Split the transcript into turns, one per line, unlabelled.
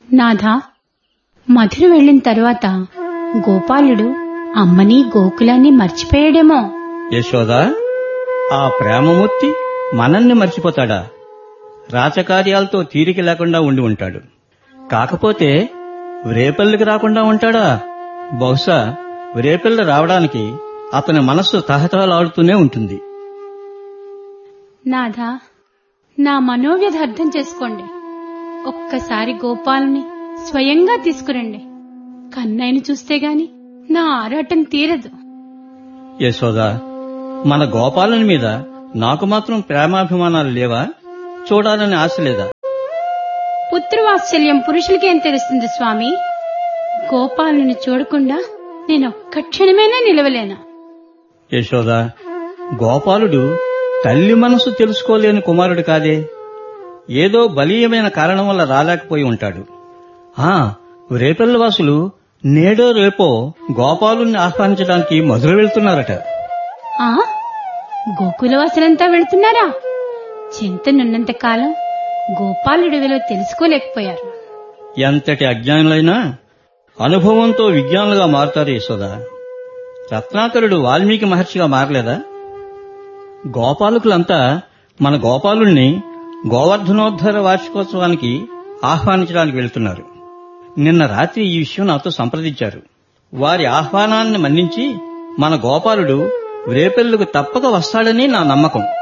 నాథా మధుర వెళ్ళిన తరువాత గోపాలుడు అమ్మని గోకులాన్ని మర్చిపోయాడేమో
యశోద ఆ ప్రేమమూర్తి మనల్ని మర్చిపోతాడా రాచకార్యాలతో తీరిక లేకుండా ఉండి ఉంటాడు కాకపోతే వ్రేపల్లికి రాకుండా ఉంటాడా బహుశా వ్రేపల్లి రావడానికి అతని మనస్సు తహతహలాడుతూనే ఉంటుంది
నాథా నా మనోవ్యధ అర్థం చేసుకోండి ఒక్కసారి గోపాలని స్వయంగా తీసుకురండి కన్నయ్యను చూస్తే గాని నా ఆరాటం తీరదు
యశోద మన గోపాలుని మీద నాకు మాత్రం ప్రేమాభిమానాలు లేవా చూడాలని ఆశ లేదా
పుత్రవాత్సల్యం పురుషులకేం తెలుస్తుంది స్వామి గోపాలుని చూడకుండా నేను ఒక్క క్షణమైనా నిలవలేను
యశోద గోపాలుడు తల్లి మనసు తెలుసుకోలేని కుమారుడు కాదే ఏదో బలీయమైన కారణం వల్ల రాలేకపోయి ఉంటాడు ఆ రేపల్ల వాసులు నేడో రేపో గోపాలుని ఆహ్వానించడానికి మధుర వెళ్తున్నారట
ఆ గోకులవాసులంతా వెళుతున్నారా చింతనున్నంత కాలం గోపాలుడి విలువ తెలుసుకోలేకపోయారు
ఎంతటి అజ్ఞానులైనా అనుభవంతో విజ్ఞానులుగా మారుతారు యశోద రత్నాకరుడు వాల్మీకి మహర్షిగా మారలేదా గోపాలకులంతా మన గోపాలుణ్ణి గోవర్ధనోద్ధర వార్షికోత్సవానికి ఆహ్వానించడానికి వెళ్తున్నారు నిన్న రాత్రి ఈ విషయం నాతో సంప్రదించారు వారి ఆహ్వానాన్ని మన్నించి మన గోపాలుడు రేపెల్లుకు తప్పక వస్తాడని నా నమ్మకం